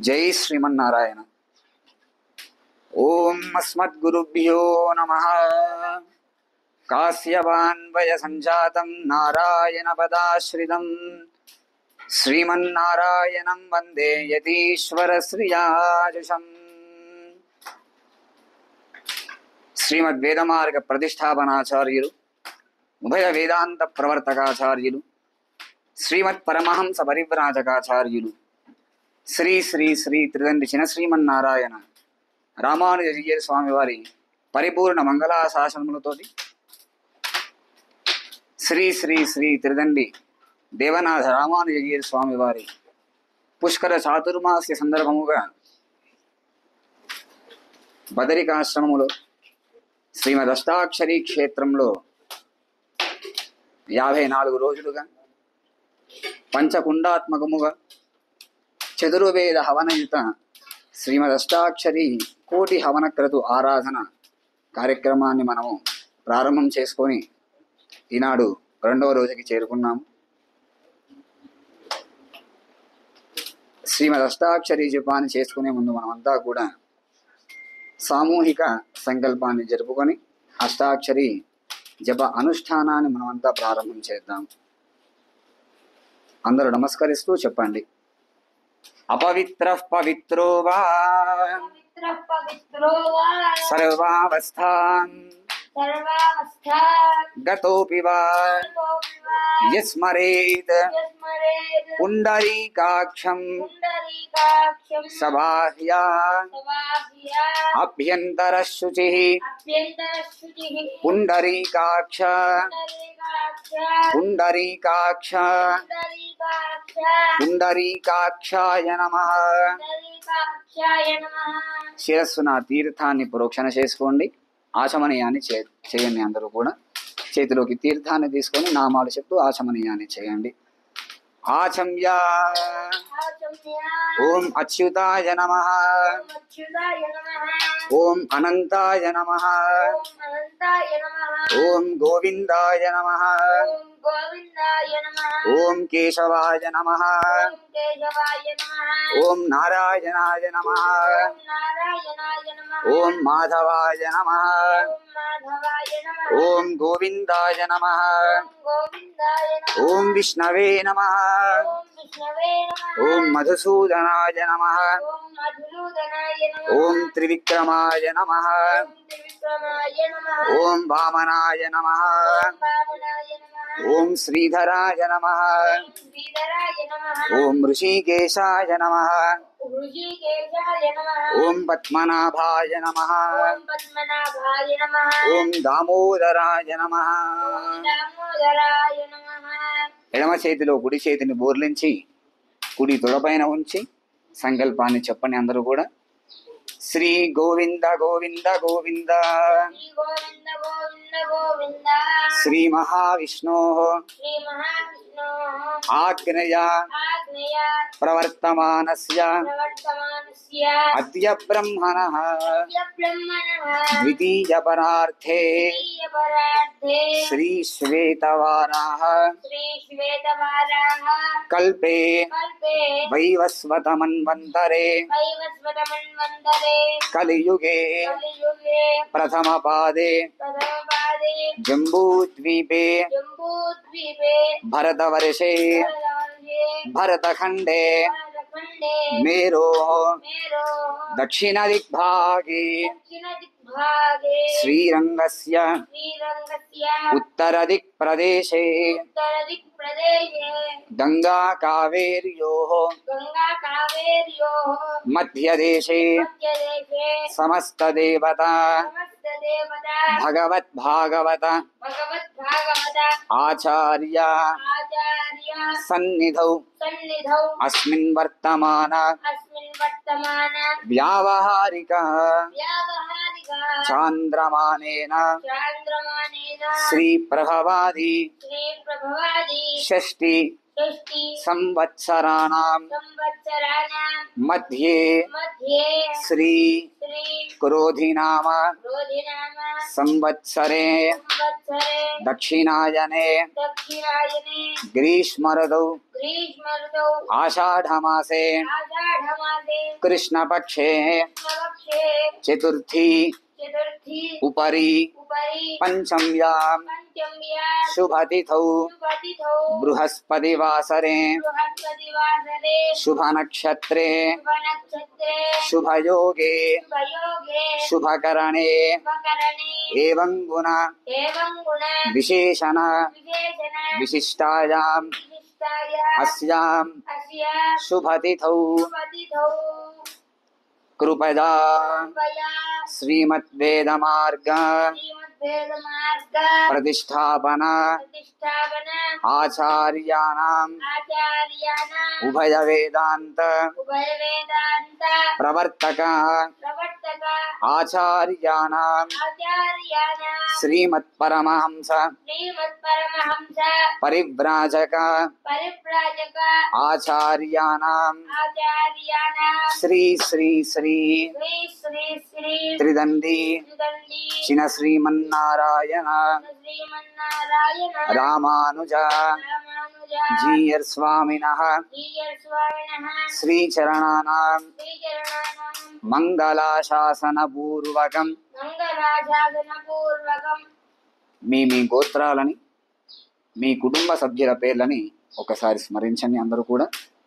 జై శ్రీమన్నారాయణ ఓం అస్మద్గురుభ్యో నమ కాశ్యవాన్వయ సంజాతం నారాయణ పదాశ్రితం శ్రీమన్నారాయణం వందే యతీశ్వర శ్రియాజుషం శ్రీమద్వేదమార్గ ప్రతిష్టాపనాచార్యులు ఉభయ వేదాంత ప్రవర్తకాచార్యులు శ్రీమత్ పరమహంస పరివ్రాజకాచార్యులు శ్రీ శ్రీ శ్రీ త్రిదండి చిన శ్రీమన్నారాయణ రామానుజీయ స్వామి వారి పరిపూర్ణ మంగళాశాసనములతోటి శ్రీ శ్రీ శ్రీ త్రిదండి దేవనాథ రామానుజీయ స్వామి వారి పుష్కర చాతుర్మాస్య సందర్భముగా బదరికాశ్రమములో శ్రీమద్ అష్టాక్షరీ క్షేత్రంలో యాభై నాలుగు రోజులుగా పంచకుండాత్మకముగా చతుర్వేద హవనయుత శ్రీమద్ అష్టాక్షరి కోటి హవనక్రతు ఆరాధన కార్యక్రమాన్ని మనము ప్రారంభం చేసుకొని ఈనాడు రెండవ రోజుకి చేరుకున్నాము శ్రీమద్ అష్టాక్షరి జపాన్ని చేసుకునే ముందు మనమంతా కూడా సామూహిక సంకల్పాన్ని జరుపుకొని అష్టాక్షరి జప అనుష్ఠానాన్ని మనమంతా ప్రారంభం చేద్దాం అందరూ నమస్కరిస్తూ చెప్పండి అపవిత్ర పవిత్రో వా పవిత్రః పవిత్రో వా సర్వావస్థాన్ సర్వావస్థా గతోపి వా గతోపి వా యస్మరేత్ యస్మరేత్ పుండరీకాక్షం పుండరీకాక్షం సబాహ్యా సమాహ్యా అభ్యంతరశుచి అభ్యంతరశుచిః పుండరీకాక్ష పుండరీకాక్ష పుండరీకాక్ష పుండరీకాక్ష పుండరీకాక్షాయ నమ పుండరీకాక్షాయ నమః శిరస్సున తీర్థాన్ని ప్రోక్షణ చేసుకోండి ఆచమనీయాన్ని చే చేయండి అందరూ కూడా చేతిలోకి తీర్థాన్ని తీసుకొని నామాలు చెప్తూ ఆచమనీయాన్ని చేయండి ఆచమ్య ఆచమ్య ఓం అచ్యుతాయ నమ ఓం అచ్యుతాయ నమః ఓం అనంతాయ నమ ఓం అనంతాయ నమః ఓం గోవిందాయ నమ ఓం గోవిందాయ నమః ఓం కేశవాయ నమ ఓం కేశవాయ నమః ఓం నారాయణాయ నమ ఓం నారాయణాయ నమః ఓం మాధవాయ నమ ఓం మాధవాయ నమః ఓం గోవిందాయ నమ ఓం గోవిందాయ నమః ఓం విష్ణవే నమ ఓం విష్ణవే నమః ఓం మధుసూదనాయ నమ ఓం మధుసూదనాయ నమః ఓం త్రివిక్రమాయ నమ ఓం త్రివిక్రమాయ నమః ఓం వామనాయ నమ ఓం వామనాయ నమః ఓం శ్రీధరాయ నమ ఓం శ్రీధరాయ నమః ఓం ఋషికేశాయ నమ ఋషికేశాయ నమః ఓం పద్మనాభాయ నమ ఓం పద్మనాభాయ నమః ఓం దామోదరాయ నమ ఓం దామోదరాయ నమః ఎడమ చేతిలో కుడి చేతిని బోర్లించి కుడి తొడపైన ఉంచి సంకల్పాన్ని చెప్పండి అందరూ కూడా శ్రీ గోవింద గోవింద గోవింద శ్రీ గోవింద గోవింద గోవింద శ్రీ మహావిష్ణో శ్రీ మహావిష్ణు ఆగ్నేయ ఆగ్నేయ ప్రవర్తమానస్య ప్రవర్తమానస్య అద్య బ్రహ్మణ బ్రహ్మణః ద్వితీయ పరార్థే ద్వితీయపరార్థే శ్రీ శ్వేతవారాహ శ్రీ శ్వేతవారాः కల్పే కల్పే వైవస్వతమన్వంతరే వైవస్వతమన్వంతరే కలియుగే కలియుగే ప్రథమ పాదే ప్రథమపాదే జంబూద్వీపే జంబూద్వీపే భరతవర్షే భరతవర్షే భరతఖండే భారతఖండే మేరో మేరో దక్షిణ దిగ్భాగే దక్షిణదిగ్భాగే శ్రీరంగస్య శ్రీరంగస్య ఉత్తర దిక్ ప్రదేశే ఉత్తరదిక్ప్రదేశే గంగా కావేర్యో గంగా కావేర్యోः మధ్యదేశే మధ్యదేశే సమస్త దేవత సమస్తదేవతా భగవద్భాగవత భగవద్భాగవత ఆచార్య ఆచార్య సన్నిధౌ సన్నిధౌ అస్మిన్ వర్తమాన అస్మిన్ వర్తమాన వ్యావహారిక వ్యావహారిక చాంద్రమానేన చాంద్రమానేన శ్రీ ప్రభవాది శ్రీ ప్రభవాది షష్ఠి షష్ఠి సంవత్సరాణం సంవత్సరాణం మధ్యే మధ్యే శ్రీ శ్రీ క్రోధినామ క్రోధినామ సంవత్సరే సంవత్సరే దక్షిణాయనే దక్షిణాయనే గ్రీష్మరదౌ గ్రీష్మఋతౌ ఆషాఢమాసే ఆషాఢమాసే కృష్ణపక్షే కృష్ణపక్షే చతుర్థీ చతుర్థి ఉపరి ఉపరి పంచమ్యాం పంచమ్యా శుభతిథౌ శుభతిథౌ బృహస్పతివాసరే బృహస్పతివాసరే శుభనక్షత్రే శుభనక్షత్రే శుభయోగే శుభయోగే శుభకరణే శుభకరణే ఏవం గుణ ఏవం గుణ విశేషణ విశేషణ విశిష్టాయాం విశిష్టాయ అస్యాం అస్య శుభతిథౌ శుభతిథౌ కృపదా కృపయా శ్రీమద్వేదమార్గ శ్రీమద్వేదమార్గ ప్రతిష్టాపన ప్రతిష్టాపన ఆచార్యాణం ఆచార్యాణం ఉభయ వేదాంత ఉభయ వేదాంత ప్రవర్తక ప్రవర్తక ఆచార్యాణం ఆచార్యాణం శ్రీమత్పరమహంస శ్రీమత్పరమహంస పరివ్రాజక పరిప్రాజక ఆచార్యాణం ఆచార్యాణం శ్రీ శ్రీ శ్రీ శ్రీ శ్రీ శ్రీ త్రిదండి శ్రీదండి చిన శ్రీమన్నారాయణ శ్రీమన్నారాయణ రామానుజ రామానుజ జీయర్ స్వామిన జీయర్ స్వామినః శ్రీచరణానాం శ్రీచరణానాం మంగళాశాసన పూర్వకం మంగళాశాసనపూర్వకం మీ మీ గోత్రాలని మీ కుటుంబ సభ్యుల పేర్లని ఒకసారి స్మరించండి అందరూ కూడా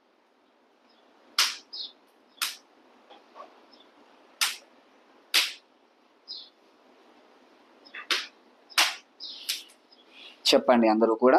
చెప్పండి అందరూ కూడా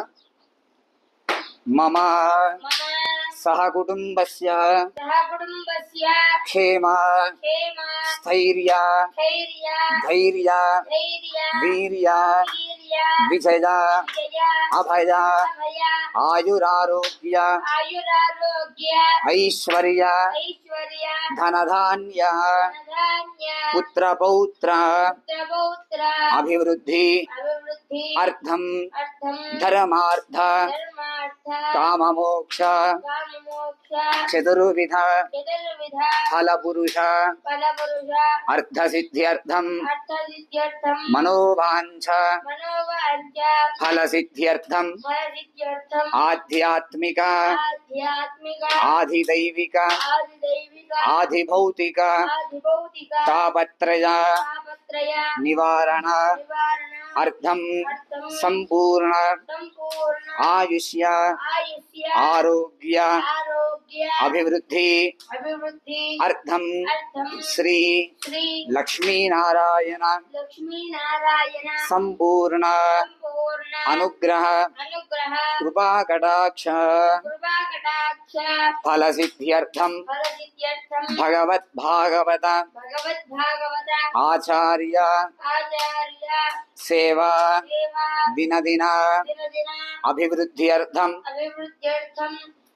మమ మమ సహ కుటుంబస్య సహ కుటుంబస్య క్షేమ క్షేమ స్థైర్య ధైర్య ధైర్య ధైర్య వీర్య వీర్య విజయ విజయ అభయ అభయ ఆయురారోగ్య ఆయురారోగ్య ఐశ్వర్య ఐశ్వర్య ధనధాన్య ధనధాన్య పుత్రపౌత్ర పుత్రపౌత్ర అభివృద్ధి అభివృద్ధి అర్థం అర్థం ధర్మార్థ ధర్మార్థ కామమోక్ష కామమోక్ష చతుర్విధ చతుర్విధ ఫలపురుష ఫలపురుష అర్థసిద్ధ్యర్థం అర్థసిద్ధ్యర్థం మనోవాంఛ మనోవాంఛ ఫలసిద్ధ్యర్థం ఫలసిద్ధ్యర్థం ఆధ్యాత్మిక ఆధ్యాత్మిక ఆధిదైవిక ఆదిదైవిక ఆధిభౌతిక ఆదిభౌతిక తాపత్రయ తాపత్రయ నివారణ నివారణ అర్థం అర్థం సంపూర్ణ సంపూర్ణ ఆయుష్య ఆయుష్య ఆరోగ్య ఆరోగ్య అభివృద్ధి అభివృద్ధి అర్థం అర్థం శ్రీ శ్రీ లక్ష్మీనారాయణ లక్ష్మీనారాయణ సంపూర్ణ సంపూర్ణ అనుగ్రహ అనుగ్రహ కృపాకటాక్ష కృపాకటాక్ష ఫలసిద్ధ్యర్థం ఫలసిద్ధ్యర్థం భగవద్భాగవత భగవద్భాగవత ఆచార్య ఆచార్య సేవా సేవ దినదిన దినదిన అభివృద్ధ్యర్థం అభివృద్ధ్యర్థం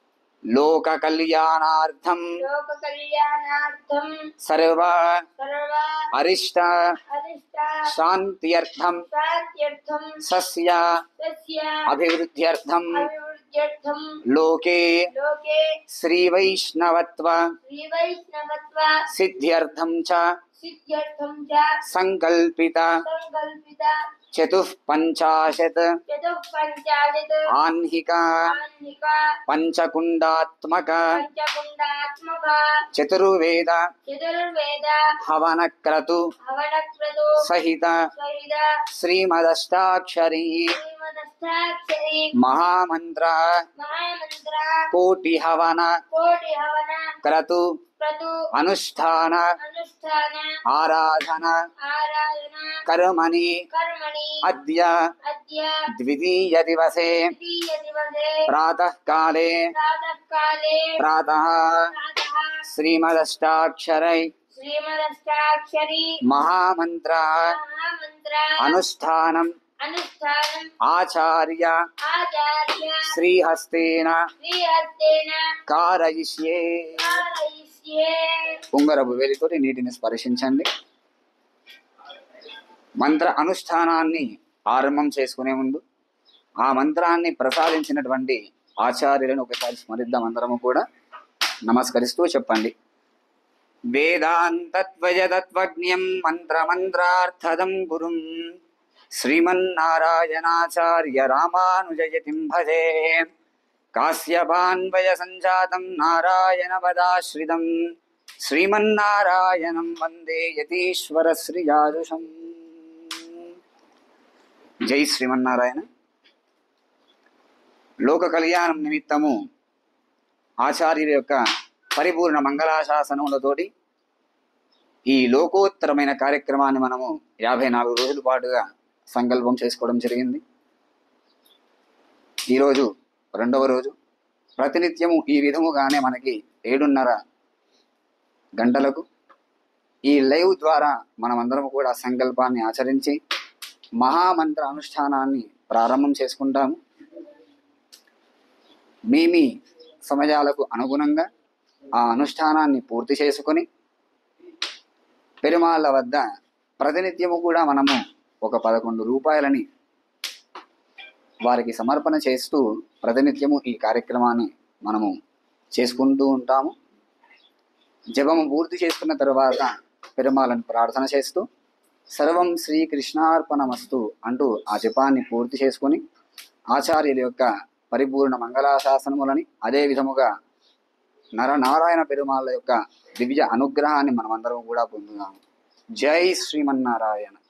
లోక కళ్యాణార్థం లోక కళ్యాణార్థం సర్వ సర్వ అరిష్ట అరిష్ట శాంత్యర్థం శాంత్యర్థం సస్య తస్య అభివృద్ధ్యర్థం అభివృద్ధ్యర్థం లోకే లోకే శ్రీవైష్ణవత్వ శ్రీవైష్ణవత్వ సిద్ధ్యర్థం చ సిద్ధ్యర్థం చ సంకల్పిత సంకల్పిత చతుఃపంచాశత్ చతుఃపంచాశత్ ఆహ్నిక ఆహ్నిక పంచకుండాత్మక పంచకుండాత్మక చతుర్వేద చతుర్వేద హవనక్రతు హవనక్రతు సహిత సహిత శ్రీమదష్టాక్షరీ శ్రీమదష్టాక్షరి మహామంత్ర మహామంత్ర కోటి హవన కోటి హవన క్రతు క్రతు అనుష్ఠాన అనుష్ఠాన ఆరాధన ఆరాధన కర్మణి కర్మణి అద్య అద్య ద్వితీయ దివసే ద్వితీయ దివసే ప్రాతః కాలే ప్రాతఃకాలే ప్రాతః ప్రాతః శ్రీమదష్టాక్షరై శ్రీమదష్టాక్షరి మహామంత్ర మహామంత్ర అనుష్ఠానం అనుష్ఠానం ఆచార్య ఆచార్య శ్రీహస్తేన శ్రీహస్తేన కారయిష్యే కారయిష్యే ఉంగరపు వేలితోటి నీటిని స్పర్శించండి మంత్ర అనుష్ఠానాన్ని ఆరంభం చేసుకునే ముందు ఆ మంత్రాన్ని ప్రసాదించినటువంటి ఆచార్యులను ఒకసారి స్మరిద్దాం అందరము కూడా నమస్కరిస్తూ చెప్పండి వేదాంతత్వజతత్వజ్ఞం మంత్రమంత్రార్థదం గురుం శ్రీమన్నారాయణాచార్య రామానుజయతిం భజే కాశ్యపాన్వయ సంజాతం నారాయణ పదాశ్రితం శ్రీమన్నారాయణం వందే యతీశ్వర శ్రీయాదుషం జై శ్రీమన్నారాయణ లోక కళ్యాణం నిమిత్తము ఆచార్యుల యొక్క పరిపూర్ణ మంగళాశాసనములతోటి ఈ లోకోత్తరమైన కార్యక్రమాన్ని మనము యాభై నాలుగు రోజుల పాటుగా సంకల్పం చేసుకోవడం జరిగింది ఈరోజు రెండవ రోజు ప్రతినిత్యము ఈ విధముగానే మనకి ఏడున్నర గంటలకు ఈ లైవ్ ద్వారా మనమందరం కూడా సంకల్పాన్ని ఆచరించి మహామంత్ర అనుష్ఠానాన్ని ప్రారంభం చేసుకుంటాము మీ మీ సమయాలకు అనుగుణంగా ఆ అనుష్ఠానాన్ని పూర్తి చేసుకొని పెరుమాళ్ళ వద్ద ప్రతినిత్యము కూడా మనము ఒక పదకొండు రూపాయలని వారికి సమర్పణ చేస్తూ ప్రతినిత్యము ఈ కార్యక్రమాన్ని మనము చేసుకుంటూ ఉంటాము జపము పూర్తి చేసుకున్న తర్వాత పెరుమాలను ప్రార్థన చేస్తూ సర్వం శ్రీకృష్ణార్పణమస్తు అంటూ ఆ జపాన్ని పూర్తి చేసుకొని ఆచార్యుల యొక్క పరిపూర్ణ మంగళాశాసనములని అదే విధముగా నరనారాయణ పెరుమాళ్ళ యొక్క దివ్య అనుగ్రహాన్ని మనమందరం కూడా పొందుదాము జై శ్రీమన్నారాయణ